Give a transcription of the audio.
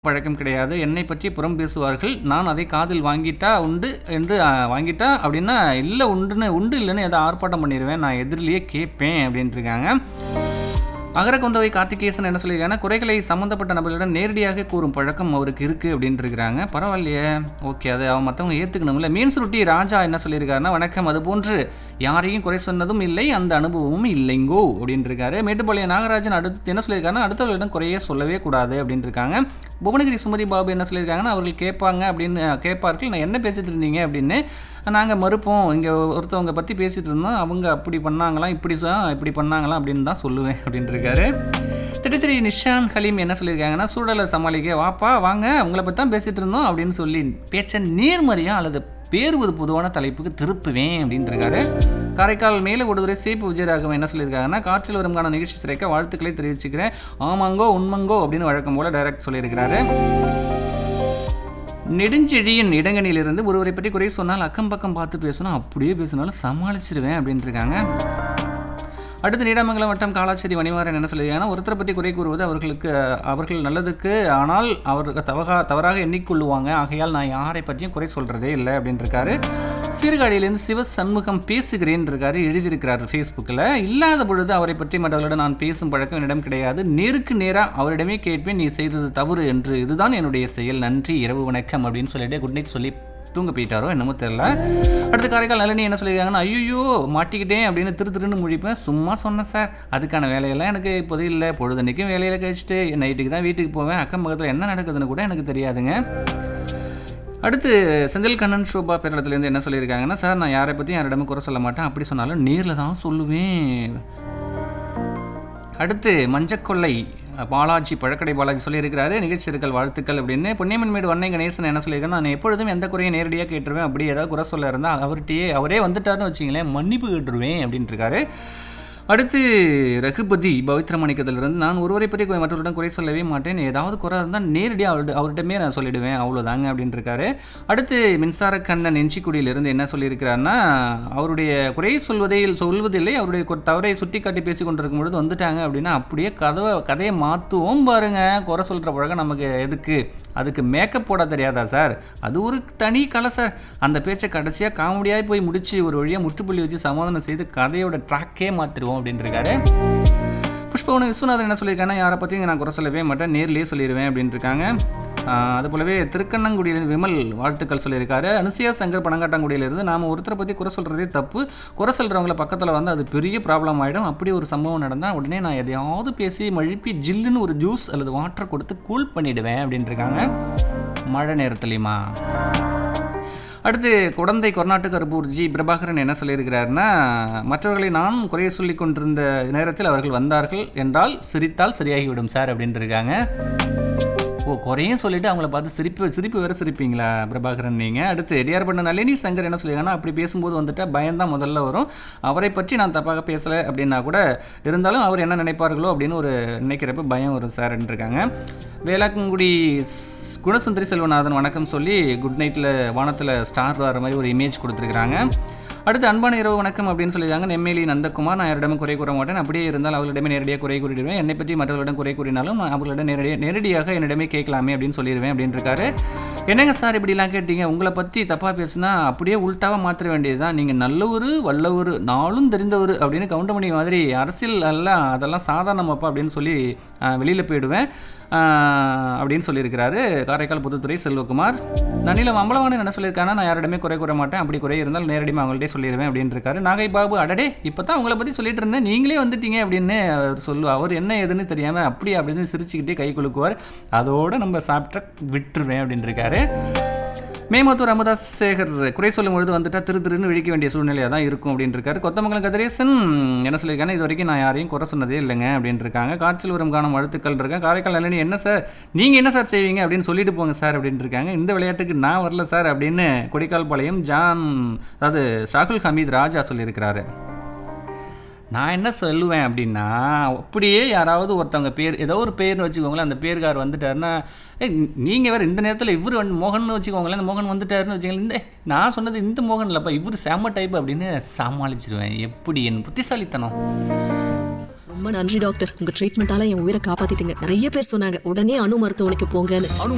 பழக்கம் கிடையாது என்னை பற்றி புறம் பேசுவார்கள் நான் அதை காதில் வாங்கிட்டா உண்டு என்று ஆ, வாங்கிட்டா அப்படின்னா இல்லை உண்டுன்னு உண்டு இல்லைன்னு எதை ஆர்ப்பாட்டம் பண்ணிடுவேன் நான் எதிரிலேயே கேட்பேன் அப்படின்ட்டு இருக்காங்க அகர கொந்தவை கார்த்திகேசன் என்ன சொல்லியிருக்காங்கன்னா குறைகளை சம்மந்தப்பட்ட நபர்களிடம் நேரடியாக கூறும் பழக்கம் அவருக்கு இருக்குது அப்படின்ட்டு இருக்கிறாங்க பரவாயில்லையே ஓகே அது அவன் மற்றவங்க ஏற்றுக்கணும்ல மீன் சுருட்டி ராஜா என்ன சொல்லியிருக்காருன்னா வணக்கம் அது போன்று யாரையும் குறை சொன்னதும் இல்லை அந்த அனுபவமும் இல்லைங்கோ அப்படின்ட்டு இருக்காரு மேட்டுப்பாளையம் நாகராஜன் அடுத்து என்ன சொல்லியிருக்காருன்னா அடுத்தவர்களிடம் குறையே சொல்லவே கூடாது அப்படின்ட்டு இருக்காங்க புவனகிரி சுமதி பாபு என்ன சொல்லியிருக்காங்கன்னா அவர்கள் கேட்பாங்க அப்படின்னு கேட்பார்கள் நான் என்ன பேசிட்டு இருந்தீங்க அப்படின்னு நாங்கள் மறுப்போம் இங்கே ஒருத்தவங்க பற்றி பேசிகிட்டு இருந்தோம் அவங்க அப்படி பண்ணாங்களாம் இப்படி சொ- இப்படி பண்ணாங்களாம் அப்படின்னு தான் சொல்லுவேன் அப்படின்ட்டு இருக்காரு திட்டச்சேரி நிஷான் ஹலீம் என்ன சொல்லியிருக்காங்கன்னா சூழலை சமாளிக்க வாப்பா வாங்க உங்களை பற்றி தான் பேசிகிட்டு இருந்தோம் அப்படின்னு சொல்லி பேச்சை நேர்மறையாக அல்லது பேருவது பொதுவான தலைப்புக்கு திருப்புவேன் அப்படின்ட்டு இருக்காரு காரைக்கால் மேலே கொடுதுரை சேப்பு விஜயராகவன் என்ன சொல்லியிருக்காங்கன்னா காற்றில் வருங்கான நிகழ்ச்சி சிறைக்க வாழ்த்துக்களை தெரிவிச்சுக்கிறேன் ஆமாங்கோ உண்மங்கோ அப்படின்னு வழக்கம் போல டைரக்ட் சொல்லியிருக்கிறாரு நெடுஞ்செழியின் இடங்கனிலிருந்து ஒருவரை பற்றி குறை சொன்னால் அக்கம் பக்கம் பார்த்து பேசணும் அப்படியே பேசினாலும் சமாளிச்சிருவேன் அப்படின்ட்டு இருக்காங்க அடுத்து நீடாமங்கலம் வட்டம் காலாச்சேரி மணிமாறன் என்ன சொல்லியிருக்காங்கன்னா ஒருத்தரை பற்றி குறை கூறுவது அவர்களுக்கு அவர்கள் நல்லதுக்கு ஆனால் அவர்கள் தவகா தவறாக எண்ணிக்கொள்ளுவாங்க ஆகையால் நான் யாரை பற்றியும் குறை சொல்கிறதே இல்லை அப்படின்னு இருக்காரு சீர்காழியிலேருந்து சிவ சண்முகம் பேசுகிறேன் இருக்காரு எழுதியிருக்கிறார் ஃபேஸ்புக்கில் இல்லாத பொழுது அவரை பற்றி மற்றவர்களிடம் நான் பேசும் பழக்கம் என்னிடம் கிடையாது நேருக்கு நேராக அவரிடமே கேட்பேன் நீ செய்தது தவறு என்று இதுதான் என்னுடைய செயல் நன்றி இரவு வணக்கம் அப்படின்னு சொல்லிட்டு குட் நைட் சொல்லி தூங்க போயிட்டாரோ என்னமோ தெரியல அடுத்த காரைக்கால் நளினி என்ன சொல்லியிருக்காங்கன்னா ஐயோ மாட்டிக்கிட்டேன் அப்படின்னு திரு திருன்னு முழிப்பேன் சும்மா சொன்னேன் சார் அதுக்கான வேலையெல்லாம் எனக்கு இப்போது இல்லை பொழுதன்னைக்கும் வேலையில் கழிச்சிட்டு நைட்டுக்கு தான் வீட்டுக்கு போவேன் அக்கம் பக்கத்தில் என்ன நடக்குதுன்னு கூட எனக்கு தெரியாதுங்க அடுத்து செந்தில் கண்ணன் ஷோபா பேரளத்துலேருந்து என்ன சொல்லியிருக்காங்கன்னா சார் நான் யாரை பற்றியும் யாரிடமும் குறை சொல்ல மாட்டேன் அப்படி சொன்னாலும் நேரில் தான் சொல்லுவேன் அடுத்து மஞ்சக்கொள்ளை பாலாஜி பழக்கடை பாலாஜி சொல்லியிருக்கிறாரு நிகழ்ச்சிகள் வாழ்த்துக்கள் அப்படின்னு பொன்னியம்மன் மேடு வண்ணை கணேசன் என்ன சொல்லியிருக்காரு நான் எப்பொழுதும் எந்த குறையும் நேரடியாக கேட்டுருவேன் அப்படி ஏதாவது குறை சொல்ல இருந்தால் அவர்கிட்டயே அவரே வந்துட்டாருன்னு வச்சிங்களேன் மன்னிப்பு கேட்டுருவேன் அப்படின்ட்டு இருக்காரு அடுத்து ரகுபதி பவித்ர மணிக்கத்திலிருந்து நான் ஒருவரை பற்றி கு- மற்றவர்களிடம் குறை சொல்லவே மாட்டேன் ஏதாவது குறை இருந்தால் நேரடியாக அவர்கிட்ட அவர்கிட்டமே நான் சொல்லிடுவேன் அவ்வளோதாங்க அப்படின்ட்டு இருக்காரு அடுத்து மின்சார கண்ணன் நெஞ்சிக்குடியிலிருந்து என்ன சொல்லியிருக்கிறாருன்னா அவருடைய குறை சொல்வதில் சொல்வதில்லை அவருடைய கு- தவறை சுட்டி காட்டி பேசி கொண்டிருக்கும் பொழுது வந்துட்டாங்க அப்படின்னா அப்படியே கதவை கதையை மாற்றுவோம் பாருங்க குறை சொல்கிற பழக்கம் நமக்கு எதுக்கு அதுக்கு மேக்கப் போட தெரியாதா சார் அது ஒரு தனி கலை சார் அந்த பேச்சை கடைசியாக காமெடியாக போய் முடிச்சு ஒரு வழியாக முற்றுப்புள்ளி வச்சு சமாதானம் செய்து கதையோட ட்ராக்கே மாற்றிடுவோம் அப்படின்ட்டு இருக்காரு புஷ்பவன விஸ்வநாதன் என்ன சொல்லியிருக்காங்கன்னா யாரை பற்றியும் நான் குறை சொல்லவே மாட்டேன் நேர்லேயே சொல்லிடுவேன் அப்படின்ட்டு இருக்காங்க ஆஹ் அது போலவே திருக்கண்ணங்குடியிலிருந்து விமல் வாழ்த்துக்கள் சொல்லியிருக்காரு அனுசியா சங்கர் பனங்காட்டாங்குடியிலிருந்து நாம் ஒருத்தரை பற்றி குறை சொல்கிறதே தப்பு குறை சொல்கிறவங்கள பக்கத்தில் வந்து அது பெரிய ப்ராப்ளம் ஆகிடும் அப்படி ஒரு சம்பவம் நடந்தால் உடனே நான் எதையாவது பேசி மழுப்பி ஜில்லுன்னு ஒரு ஜூஸ் அல்லது வாட்டர் கொடுத்து கூல் பண்ணிடுவேன் அப்படின்ட்டு இருக்காங்க மழை நேரத்துலையுமா அடுத்து குடந்தை கொர்நாட்டு கருப்பூர் ஜி பிரபாகரன் என்ன சொல்லியிருக்கிறாருன்னா மற்றவர்களை நான் குறைய சொல்லி கொண்டிருந்த நேரத்தில் அவர்கள் வந்தார்கள் என்றால் சிரித்தால் சரியாகிவிடும் சார் அப்படின்ட்டு இருக்காங்க ஓ குறையும் சொல்லிட்டு அவங்கள பார்த்து சிரிப்பு சிரிப்பு வேற சிரிப்பீங்களா பிரபாகரன் நீங்கள் அடுத்து டிஆர் பண்ண நளினி சங்கர் என்ன சொல்லியிருக்காங்கன்னா அப்படி பேசும்போது வந்துட்டு பயம்தான் முதல்ல வரும் அவரை பற்றி நான் தப்பாக பேசலை அப்படின்னா கூட இருந்தாலும் அவர் என்ன நினைப்பார்களோ அப்படின்னு ஒரு நினைக்கிறப்ப பயம் வரும் சார்ன்னு இருக்காங்க வேளாக்குங்குடி குணசுந்தரி செல்வநாதன் வணக்கம் சொல்லி குட் நைட்டில் வானத்தில் ஸ்டார் வர மாதிரி ஒரு இமேஜ் கொடுத்துருக்குறாங்க அடுத்து அன்பான இரவு வணக்கம் அப்படின்னு சொல்லியிருக்காங்க நெம்மேலி நந்தகுமார் நான் யாரிடமும் குறை கூற மாட்டேன் அப்படியே இருந்தால் அவர்களிடமே நேரடியாக குறை கூறிடுவேன் என்னை பற்றி மற்றவர்களிடம் குறை கூறினாலும் நான் அவர்களிடம் நேரடியாக நேரடியாக என்னிடமே கேட்கலாமே அப்படின்னு சொல்லிடுவேன் அப்படின்னு இருக்காரு என்னங்க சார் இப்படிலாம் கேட்டீங்க உங்களை பற்றி தப்பாக பேசுனா அப்படியே உள்டாவாக மாற்ற வேண்டியதுதான் நீங்கள் நல்லவர் வல்லவர் நாளும் தெரிந்தவர் அப்படின்னு கவுண்டமணி மாதிரி அரசியல் எல்லாம் அதெல்லாம் சாதாரணமாப்பா அப்படின்னு சொல்லி வெளியில் போயிடுவேன் ஆஹ் அப்படின்னு சொல்லியிருக்கிறாரு காரைக்கால் புதுத்துறை செல்வகுமார் நனிலம் அம்பலவாணன் என்ன சொல்லியிருக்காங்கன்னா நான் யாரிடமே குறை கூற மாட்டேன் அப்படி குறை இருந்தால் நேரடியாக அவங்கள்ட்டே சொல்லிடுவேன் அப்படின்னு இருக்காரு நாகை பாபு அடடே இப்போ தான் உங்களை பற்றி சொல்லிட்டு இருந்தேன் நீங்களே வந்துட்டீங்க அப்படின்னு அவர் சொல்லுவார் அவர் என்ன ஏதுன்னு தெரியாமல் அப்படி அப்படின்னு சிரிச்சுக்கிட்டே கை குலுக்குவார் அதோட நம்ம சாப்பிட்ட விட்டுருவேன் அப்படின்னு இருக்காரு மேமத்தூர் அமுதாஸ் சேகர் குறை சொல்லும் பொழுது வந்துட்டா திரு திருன்னு விழிக்க வேண்டிய சூழ்நிலையாக தான் இருக்கும் அப்படின்னு இருக்காரு கொத்தமங்கலம் கதிரேசன் என்ன சொல்லியிருக்காங்க இது வரைக்கும் நான் யாரையும் குறை சொன்னதே இல்லைங்க அப்படின்னு இருக்காங்க காய்ச்சல் உரம் காணும் வாழ்த்துக்கள் இருக்கேன் காரைக்கால் நளினி என்ன சார் நீங்கள் என்ன சார் செய்வீங்க அப்படின்னு சொல்லிட்டு போங்க சார் அப்படின்னு இருக்காங்க இந்த விளையாட்டுக்கு நான் வரல சார் அப்படின்னு கொடிக்கால் பாளையம் ஜான் அதாவது ஷாகுல் ஹமீத் ராஜா சொல்லியிருக்கிறாரு நான் என்ன சொல்லுவேன் அப்படின்னா அப்படியே யாராவது ஒருத்தவங்க பேர் ஏதோ ஒரு பேர்னு வச்சுக்கோங்களேன் அந்த பேர்கார் வந்துட்டாருன்னா ஏய் நீங்கள் வேறு இந்த நேரத்தில் இவர் வந்து மோகன் வச்சுக்கோங்களேன் இந்த மோகன் வந்துட்டாருன்னு வச்சுக்கோங்களேன் இந்த நான் சொன்னது இந்த மோகன் இல்லைப்பா இவர் செம்ம டைப் அப்படின்னு சமாளிச்சிருவேன் எப்படி என் புத்திசாலித்தனம் ரொம்ப நன்றி டாக்டர் உங்க ட்ரீட்மெண்டால என் உயிரை காப்பாத்திட்டீங்க நிறைய பேர் சொன்னாங்க உடனே அணு மருத்துவமனைக்கு போங்கன்னு அணு